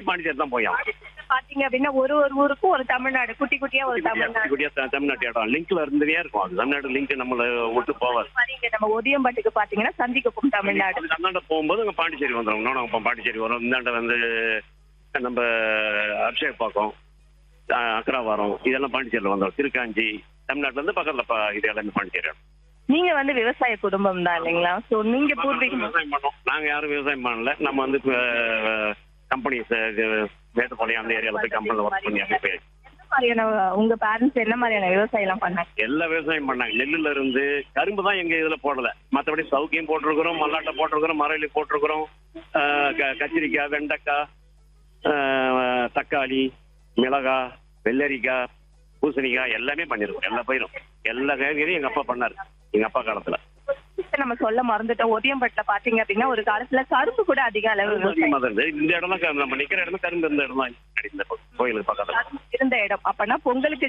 பாண்டிச்சேரி தான் போய் ஆகணும். பாத்தீங்க அப்படின்னா ஒரு ஒரு ஊருக்கும் ஒரு தமிழ்நாடு குட்டி குட்டியா ஒரு குட்டி தமிழ்நாடு குட்டியா த- தமிழ்நாட்டு இடம் லிங்க்ல இருந்தே இருக்கும் அது தமிழ்நாடு லிங்க் நம்மள விட்டு போவாது மாதிரி இங்க நம்ம ஒதியம்பட்டுக்கு பாத்தீங்கன்னா சந்திக்குப்பம் தமிழ்நாடு அது அந்தாண்ட போகும்போது அங்க பாண்டிச்சேரி வந்துடும் இன்னொன்று அங்க பாண்டிச்சேரி வரும் இந்தாண்ட வந்து நம்ம அபிஷேக் பாக்கம் அக்ராவாரம் இதெல்லாம் பாண்டிச்சேரியில் வந்துடும் திருக்காஞ்சி தமிழ்நாட்டுல இருந்து பக்கத்துல ப- இது எல்லாமே பாண்டிச்சேரி இடம். நீங்க வந்து விவசாய குடும்பம் தான் இல்லைங்களா சோ நீங்க பூர்வீகம் விவசாயம் பண்ணோம் நாங்க யாரும் விவசாயம் பண்ணல நம்ம வந்து கம்பெனிஸ் வேட்டப்பாளையம் அந்த ஏரியால போய் கம்பெனில ஒர்க் பண்ணி அங்கே போய் என்ன மாதிரியான உங்க பேரண்ட்ஸ் என்ன மாதிரியான விவசாயம் எல்லாம் பண்ணாங்க எல்லா விவசாயம் பண்ணாங்க நெல்லுல இருந்து கரும்பு தான் எங்க இதுல போடல மத்தபடி சவுக்கியம் போட்டிருக்கிறோம் மல்லாட்டை போட்டிருக்கிறோம் மரளி போட்டிருக்கிறோம் ஆஹ் க- கத்திரிக்காய் வெண்டைக்காய் ஆஹ் தக்காளி மிளகாய் வெள்ளரிக்காய் பூசணிக்காய் எல்லாமே பண்ணிருக்கோம் எல்லா பயிரும் எல்லா காய்கறியும் எங்க அப்பா பண்ணாரு எங்க அப்பா காலத்துல இப்ப நம்ம சொல்ல மறந்துட்டோம் ஒதியம்பட்டுல பாத்தீங்க அப்படின்னா ஒரு காலத்துல கரும்பு கூட அதிக அளவு விவசாயம் அதிகமா தான் இருந்தது. இந்த இடம் தான் நம்ம நிக்கிற இடம் கரும்பு இருந்த இடம் தான் இந்த கோயிலுக்கு பக்கத்துல இருந்த இடம் அப்பனா பொங்கலுக்கு